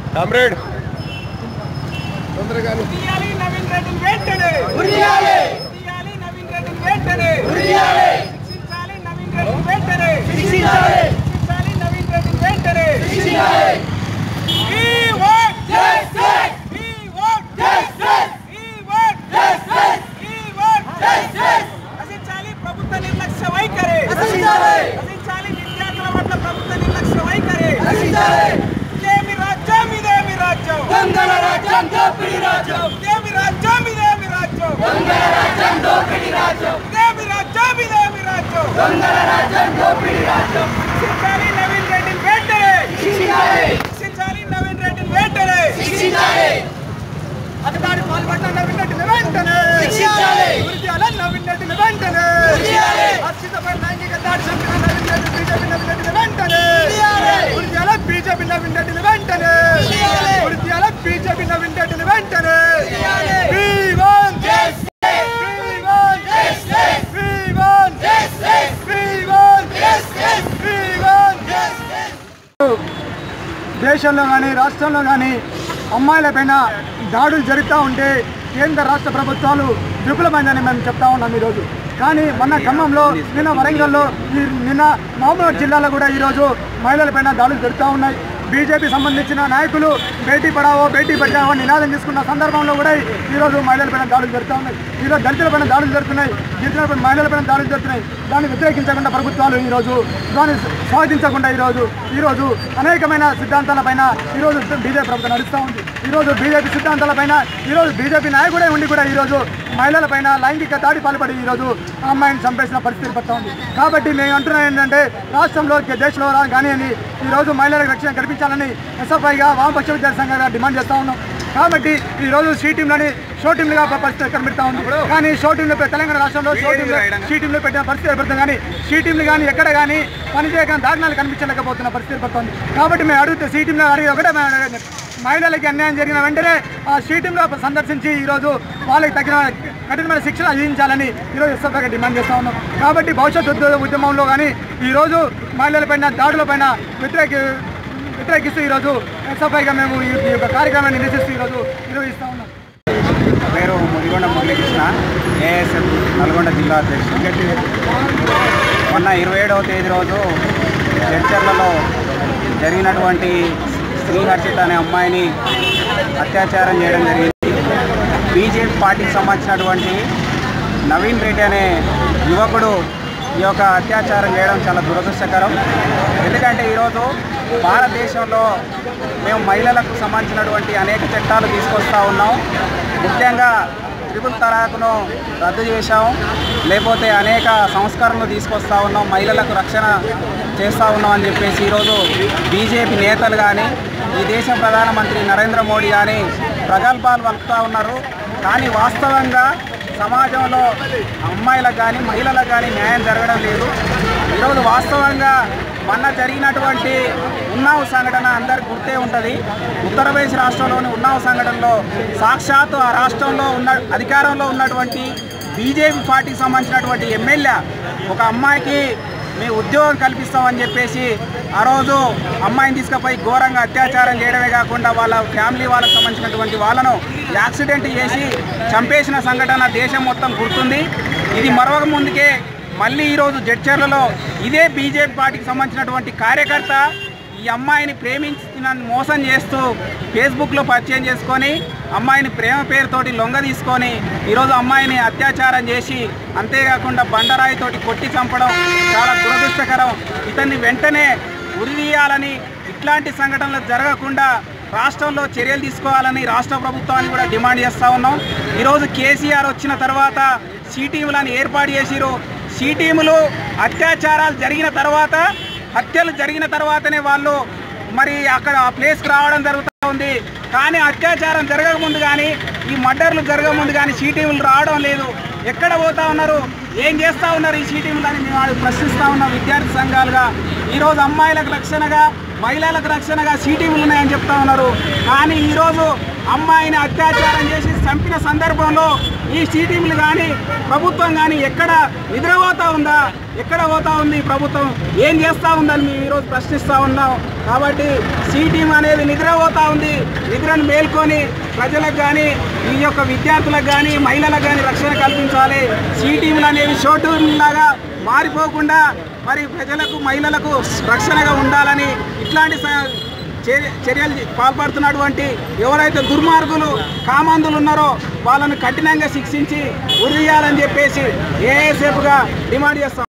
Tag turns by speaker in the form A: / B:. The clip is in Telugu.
A: కామ్రేడ్
B: ఉరియాలి నవీన్ రెడ్డిని వెంటనే ఉరియాలి ఉరియాలి నవీన్ రెడ్డిని వెంటనే ఉరియాలి శిక్షించాలి నవీన్ రెడ్డిని వెంటనే శిక్షించాలి శిక్షించాలి నవీన్ రెడ్డిని వెంటనే శిక్షించాలి We want justice. We want justice. We want justice. We want justice. నశించాలి ప్రభుత్వ నిర్లక్ష్య వైఖరి నశించాలి నశించాలి విద్యార్థుల పట్ల ప్రభుత్వ నిర్లక్ష్య వైఖరి నశించాలి ఇదేమి రాజ్యం ఇదేమి రాజ్యం దొంగల రాజ్యం దోపిడి రాజ్యం ఇదేమి రాజ్యం ఇదేమి రాజ్యం దొంగల రాజ్యం దోపిడి రాజ్యం ఇదేమి రాజ్యం ఇదేమి రాజ్యం దొంగల రాజ్యం దోపిడి రాజ్యం శిక్షించాలి నవీన్ రెడ్డిని వెంటనే శిక్షించాలి శిక్షించాలి నవీన్ రెడ్డిని వెంటనే శిక్షించాలి అతగాడి పాల్పడ్డ నవీన్ రెడ్డిని వెంటనే శిక్షించాలి ఉరియాల నవీన్ రెడ్డిని వెంటనే ఉరియాలి హర్షితపై లైంగిక దాడి చంపిన నవీన్ రెడ్డి బీజేపీ నవీన్ రెడ్డిని వెంటనే ఉరియాల బీజేపీ నవీన్ రెడ్డిని వెంటనే ఉరియాల బీజేపీ నవీన్ రెడ్డిని వెంటనే We want justice. We want justice. We want justice. We want justice. We want justice.
C: దేశంలో కానీ రాష్ట్రంలో కానీ అమ్మాయిలపైన దాడులు జరుగుతూ ఉంటే కేంద్ర రాష్ట్ర ప్రభుత్వాలు విఫలమైందని మేము చెప్తా ఉన్నాం ఈరోజు కానీ మొన్న ఖమ్మంలో నిన్న వరంగల్లో ఈ నిన్న మహబూబాబాద్ జిల్లాలో కూడా ఈరోజు మహిళలపైన దాడులు జరుగుతూ ఉన్నాయి బీజేపీ సంబంధించిన నాయకులు బేటీ పడావో బేటీ బచావో నినాదం చేసుకున్న సందర్భంలో కూడా ఈరోజు మహిళలపైన దాడులు జరుగుతూ ఉన్నాయి ఈరోజు దళితులపైన దాడులు జరుగుతున్నాయి గిరిజనులపై మహిళలపైన దాడులు జరుగుతున్నాయి దాన్ని వ్యతిరేకించకుండా ప్రభుత్వాలు ఈరోజు దాన్ని స్వాగతించకుండా ఈరోజు ఈరోజు అనేకమైన సిద్ధాంతాలపైన ఈరోజు బీజేపీ ప్రభుత్వం నడుస్తూ ఉంది ఈరోజు బీజేపీ సిద్ధాంతాలపైన ఈరోజు బీజేపీ నాయకుడే ఉండి కూడా ఈరోజు మహిళలపైన లైంగిక దాడి పాల్పడి ఈరోజు ఆ అమ్మాయిని చంపేసిన పరిస్థితి పడుతూ ఉంది కాబట్టి మేము అంటున్నాం ఏంటంటే రాష్ట్రంలో దేశంలో రా- కానివ్వండి ఈరోజు మహిళలకు రక్షణ కల్పించాలని ఎస్ఎఫ్ఐగా వామపక్ష విద్యార్థి సంఘంగా డిమాండ్ చేస్తూ ఉన్నాం కాబట్టి ఈ రోజు షీ టీంలని షో టీంలుగా పరిస్థితి కనిపెడతా ఉంది కానీ షో టీంలో పె- తెలంగాణ రాష్ట్రంలో షో టీంలో షీ టీంలో పెట్టిన పరిస్థితి ఏర్పడుతుంది కానీ షీ టీంలు కానీ ఎక్కడ కానీ పనిచేయక దారుణాలు కనిపించలేకపోతున్న పరిస్థితి ఏర్పడుతుంది కాబట్టి మేము అడిగితే షీ టీంలో అడిగి ఒకటే మేము అడిగేది. మహిళలకి అన్యాయం జరిగిన వెంటనే ఆ షీ టీంలో సందర్శించి ఈరోజు వాళ్ళకి తగిన కఠినమైన శిక్షణ విధించాలని ఈరోజు ఎస్ఎఫ్ఐగా డిమాండ్ చేస్తూ ఉన్నాం కాబట్టి భవిష్యత్ ఉద్యోగ ఉద్యమంలో కానీ ఈరోజు మహిళలపైన దాడులపైన వ్యతిరేక వ్యతిరేకిస్తూ ఈరోజు ఎస్ఎఫ్ఐగా మేము ఈ ఈ యొక్క కార్యక్రమాన్ని నిరసిస్తూ ఈరోజు నిర్వహిస్తూ ఉన్నాం
D: పేరు ముదిగొండ మురళీకృష్ణ ఏఎస్ఎఫ్ నల్గొండ జిల్లా అధ్యక్షుడు మొన్న ఇరవై ఏడవ తేదీ రోజు జడ్చర్లలో జరిగినటువంటి శ్రీహర్షిత అనే అమ్మాయిని అత్యాచారం చేయడం జరిగింది బీజేపీ పార్టీకి సంబంధించినటువంటి నవీన్ రెడ్డి అనే యువకుడు ఈ యొక్క అత్యాచారం చేయడం చాలా దురదృష్టకరం ఎందుకంటే ఈరోజు భారతదేశంలో మేము మహిళలకు సంబంధించినటువంటి అనేక చట్టాలు తీసుకొస్తా ఉన్నాం ముఖ్యంగా త్రిపుల్ తలాకును రద్దు చేశాం లేకపోతే అనేక సంస్కరణలు తీసుకొస్తా ఉన్నాం మహిళలకు రక్షణ చేస్తూ ఉన్నాం అని చెప్పేసి ఈరోజు బీజేపీ నేతలు కానీ ఈ దేశ ప్రధానమంత్రి నరేంద్ర మోడీ కానీ ప్రగల్భాలు పలుకుతూ ఉన్నారు కానీ వాస్తవంగా సమాజంలో అమ్మాయిలకు కానీ మహిళలకు కానీ న్యాయం జరగడం లేదు ఈరోజు వాస్తవంగా మొన్న జరిగినటువంటి ఉన్నావు సంఘటన అందరికి గుర్తే ఉంటుంది ఉత్తరప్రదేశ్ రాష్ట్రంలోని ఉన్నావు సంఘటనలో సాక్షాత్తు ఆ రాష్ట్రంలో ఉన్న అధికారంలో ఉన్నటువంటి బీజేపీ పార్టీకి సంబంధించినటువంటి ఎమ్మెల్యే ఒక అమ్మాయికి మేము ఉద్యోగం కల్పిస్తామని చెప్పేసి ఆ రోజు అమ్మాయిని తీసుకుపోయి ఘోరంగా అత్యాచారం చేయడమే కాకుండా వాళ్ళ ఫ్యామిలీ వాళ్ళకి సంబంధించినటువంటి వాళ్ళను యాక్సిడెంట్ చేసి చంపేసిన సంఘటన దేశం మొత్తం గుర్తుంది ఇది మరొక ముందుకే మళ్ళీ ఈరోజు జడ్చర్లలో ఇదే బీజేపీ పార్టీకి సంబంధించినటువంటి కార్యకర్త ఈ అమ్మాయిని ప్రేమించిన మోసం చేస్తూ ఫేస్బుక్లో పరిచయం చేసుకొని అమ్మాయిని ప్రేమ పేరుతోటి లొంగ తీసుకొని ఈరోజు అమ్మాయిని అత్యాచారం చేసి అంతేకాకుండా బండరాయితోటి కొట్టి చంపడం చాలా దురదృష్టకరం ఇతన్ని వెంటనే ఉరిదీయాలని ఇట్లాంటి సంఘటనలు జరగకుండా రాష్ట్రంలో చర్యలు తీసుకోవాలని రాష్ట్ర ప్రభుత్వాన్ని కూడా డిమాండ్ చేస్తూ ఉన్నాం ఈరోజు కేసీఆర్ వచ్చిన తర్వాత సి టీములను ఏర్పాటు చేసిరు సి టీములు అత్యాచారాలు జరిగిన తర్వాత హత్యలు జరిగిన తర్వాతనే వాళ్ళు మరి అక్కడ ఆ ప్లేస్కి రావడం జరుగుతూ ఉంది కానీ అత్యాచారం జరగకముందు కానీ ఈ మర్డర్లు జరగకముందు కానీ సీ టీములు రావడం లేదు ఎక్కడ పోతా ఉన్నారు ఏం చేస్తూ ఉన్నారు ఈ సీ టీములు అని మేము ప్రశ్నిస్తూ ఉన్నాం విద్యార్థి సంఘాలుగా ఈరోజు అమ్మాయిలకు రక్షణగా మహిళలకు రక్షణగా సీ టీములు ఉన్నాయని చెప్తా ఉన్నారు కానీ ఈరోజు అమ్మాయిని అత్యాచారం చేసి చంపిన సందర్భంలో ఈ సీ టీములు కానీ ప్రభుత్వం కానీ ఎక్కడ నిద్రపోతా ఉందా ఎక్కడ పోతా ఉంది ఈ ప్రభుత్వం ఏం చేస్తూ ఉందని మేము ఈరోజు ప్రశ్నిస్తూ ఉన్నాం
B: కాబట్టి సి టీం అనేది నిద్రపోతా ఉంది నిద్రను మేల్కొని ప్రజలకు కానీ ఈ యొక్క విద్యార్థులకు కానీ మహిళలకు కానీ రక్షణ కల్పించాలి సి టీంలు అనేవి లాగా మారిపోకుండా మరి ప్రజలకు మహిళలకు రక్షణగా ఉండాలని ఇట్లాంటి స- చర్య- చర్యలు పాల్పడుతున్నటువంటి ఎవరైతే దుర్మార్గులు కామాంధులు ఉన్నారో వాళ్ళను కఠినంగా శిక్షించి ఉరియాలని చెప్పేసి ఏఎస్ఎఫ్గా డిమాండ్ చేస్తాం